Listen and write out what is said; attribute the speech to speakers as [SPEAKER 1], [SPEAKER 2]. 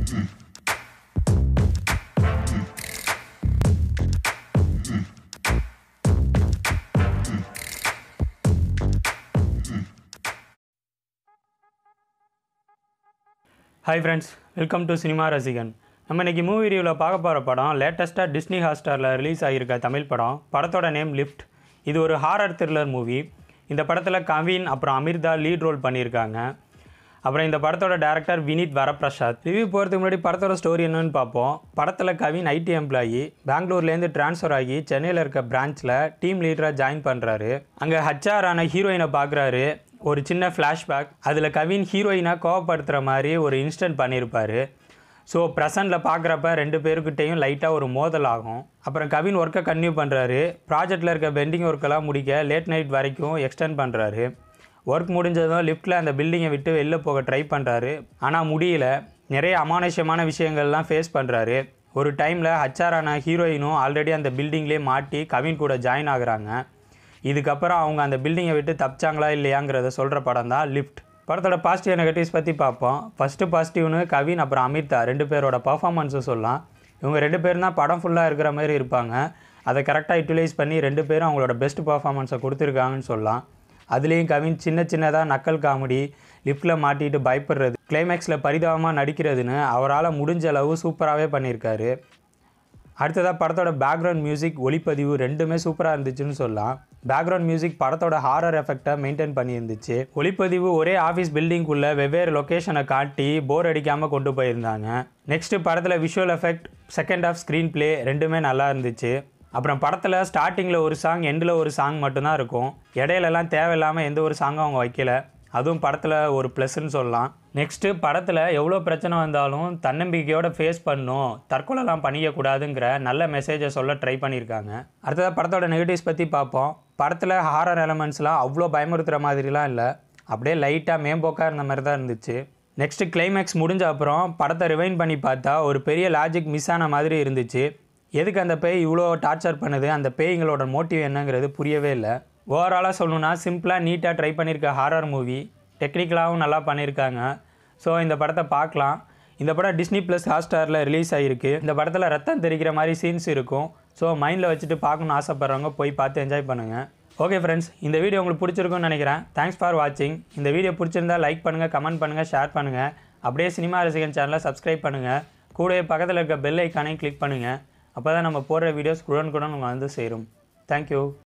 [SPEAKER 1] hi friends welcome to cinema ரசிகன் நம்ம இன்னைக்கு மூவி ரிவ்யூவில் பார்க்க போகிற படம் லேட்டஸ்ட்டாக டிஸ்னி ஹாட்ஸ்டாரில் ரிலீஸ் ஆகியிருக்க தமிழ் படம் படத்தோட நேம் லிஃப்ட் இது ஒரு ஹாரர் த்ரில்லர் மூவி இந்த படத்தில் கவின் அப்புறம் அமிர்தா லீட் ரோல் பண்ணியிருக்காங்க அப்புறம் இந்த படத்தோட டேரக்டர் வினீத் வரப்பிரசாத் ரிவ்யூ போகிறதுக்கு முன்னாடி படத்தோட ஸ்டோரி என்னன்னு பார்ப்போம் படத்தில் கவின் ஐடி எம்ப்ளாயி பெங்களூர்லேருந்து ட்ரான்ஸ்ஃபர் ஆகி சென்னையில் இருக்க பிரான்ச்சில் டீம் லீடராக ஜாயின் பண்ணுறாரு அங்கே ஹச்ஆர் ஆன ஹீரோயினை பார்க்குறாரு ஒரு சின்ன ஃப்ளாஷ்பேக் அதில் கவின் ஹீரோயினாக கோவப்படுத்துகிற மாதிரி ஒரு இன்ஸ்டன்ட் பண்ணியிருப்பார் ஸோ ப்ரெசண்டில் பார்க்குறப்ப ரெண்டு பேருக்கிட்டேயும் லைட்டாக ஒரு மோதல் ஆகும் அப்புறம் கவின் ஒர்க்கை கன்டினியூ பண்ணுறாரு ப்ராஜெக்டில் இருக்க பெண்டிங் ஒர்க்கெல்லாம் முடிக்க லேட் நைட் வரைக்கும் எக்ஸ்டெண்ட் பண்ணுறாரு ஒர்க் முடிஞ்சதும் லிஃப்ட்டில் அந்த பில்டிங்கை விட்டு வெளில போக ட்ரை பண்ணுறாரு ஆனால் முடியல நிறைய அமானுஷ்யமான விஷயங்கள்லாம் ஃபேஸ் பண்ணுறாரு ஒரு டைமில் ஹச்ஆரான ஹீரோயினும் ஆல்ரெடி அந்த பில்டிங்லேயே மாட்டி கவின் கூட ஜாயின் ஆகுறாங்க இதுக்கப்புறம் அவங்க அந்த பில்டிங்கை விட்டு தப்பிச்சாங்களா இல்லையாங்கிறத சொல்கிற படம் தான் லிஃப்ட் படத்தோட பாசிட்டிவ் நெகட்டிவ்ஸ் பற்றி பார்ப்போம் ஃபஸ்ட்டு பாசிட்டிவ்னு கவின் அப்புறம் அமிர்தா ரெண்டு பேரோட பர்ஃபார்மன்ஸும் சொல்லலாம் இவங்க ரெண்டு பேரும் தான் படம் ஃபுல்லாக இருக்கிற மாதிரி இருப்பாங்க அதை கரெக்டாக யூட்டிலைஸ் பண்ணி ரெண்டு பேரும் அவங்களோட பெஸ்ட் பர்ஃபார்மன்ஸை கொடுத்துருக்காங்கன்னு சொல்லலாம் அதுலேயும் கவின் சின்ன சின்னதாக நக்கல் காமெடி லிஃப்ட்டில் மாட்டிட்டு பயப்படுறது கிளைமேக்ஸில் பரிதாபமாக நடிக்கிறதுன்னு அவரால் முடிஞ்ச அளவு சூப்பராகவே பண்ணியிருக்காரு அடுத்ததாக படத்தோட பேக்ரவுண்ட் மியூசிக் ஒளிப்பதிவு ரெண்டுமே சூப்பராக இருந்துச்சுன்னு சொல்லலாம் பேக்ரவுண்ட் மியூசிக் படத்தோட ஹாரர் எஃபெக்டை மெயின்டைன் பண்ணியிருந்துச்சு ஒளிப்பதிவு ஒரே ஆஃபீஸ் பில்டிங்குள்ளே வெவ்வேறு லொக்கேஷனை காட்டி போர் அடிக்காமல் கொண்டு போயிருந்தாங்க நெக்ஸ்ட்டு படத்தில் visual effect second half screenplay ரெண்டுமே நல்லா இருந்துச்சு அப்புறம் படத்தில் ஸ்டார்டிங்கில் ஒரு சாங் எண்டில் ஒரு சாங் மட்டும்தான் இருக்கும் இடையிலலாம் தேவையில்லாமல் எந்த ஒரு சாங்கும் அவங்க வைக்கல அதுவும் படத்தில் ஒரு ப்ளஸ்ன்னு சொல்லலாம் நெக்ஸ்ட்டு படத்தில் எவ்வளோ பிரச்சனை வந்தாலும் தன்னம்பிக்கையோட ஃபேஸ் பண்ணும் தற்கொலைலாம் பண்ணிக்கக்கூடாதுங்கிற நல்ல மெசேஜை சொல்ல ட்ரை பண்ணியிருக்காங்க அடுத்ததாக படத்தோட நெகட்டிவ்ஸ் பற்றி பார்ப்போம் படத்தில் ஹாரர் எலமெண்ட்ஸ்லாம் அவ்வளோ பயமுறுத்துகிற மாதிரிலாம் இல்லை அப்படியே லைட்டாக மேம்போக்காக இருந்த மாதிரி தான் இருந்துச்சு நெக்ஸ்ட்டு கிளைமேக்ஸ் முடிஞ்ச அப்புறம் படத்தை ரிவைன் பண்ணி பார்த்தா ஒரு பெரிய லாஜிக் மிஸ் ஆன மாதிரி இருந்துச்சு எதுக்கு அந்த பேய் இவ்வளோ டார்ச்சர் பண்ணுது அந்த பேய்களோட மோட்டிவ் என்னங்கிறது புரியவே இல்லை ஓவராலாக சொல்லணும்னா சிம்பிளாக நீட்டாக ட்ரை பண்ணியிருக்க ஹாரர் மூவி டெக்னிக்கலாகவும் நல்லா பண்ணியிருக்காங்க ஸோ இந்த படத்தை பார்க்கலாம் இந்த படம் டிஸ்னி ப்ளஸ் ஹாட்ஸ்டாரில் ரிலீஸ் ஆகிருக்கு இந்த படத்தில் ரத்தம் தெரிக்கிற மாதிரி சீன்ஸ் இருக்கும் ஸோ மைண்டில் வச்சுட்டு பார்க்கணுன்னு ஆசைப்பட்றவங்க போய் பார்த்து என்ஜாய் பண்ணுங்கள் ஓகே ஃப்ரெண்ட்ஸ் இந்த வீடியோ உங்களுக்கு பிடிச்சிருக்கும்னு நினைக்கிறேன் தேங்க்ஸ் ஃபார் வாட்சிங் இந்த வீடியோ பிடிச்சிருந்தா லைக் பண்ணுங்கள் கமெண்ட் பண்ணுங்கள் ஷேர் பண்ணுங்கள் அப்படியே சினிமா ரசிகன் சேனலை சப்ஸ்கிரைப் பண்ணுங்கள் கூடவே பக்கத்தில் இருக்க பெல் ஐக்கானையும் கிளிக் பண்ணுங்கள் அப்போ தான் நம்ம போடுற வீடியோஸ் குடன் குடன் உங்களுக்கு வந்து சேரும் தேங்க்யூ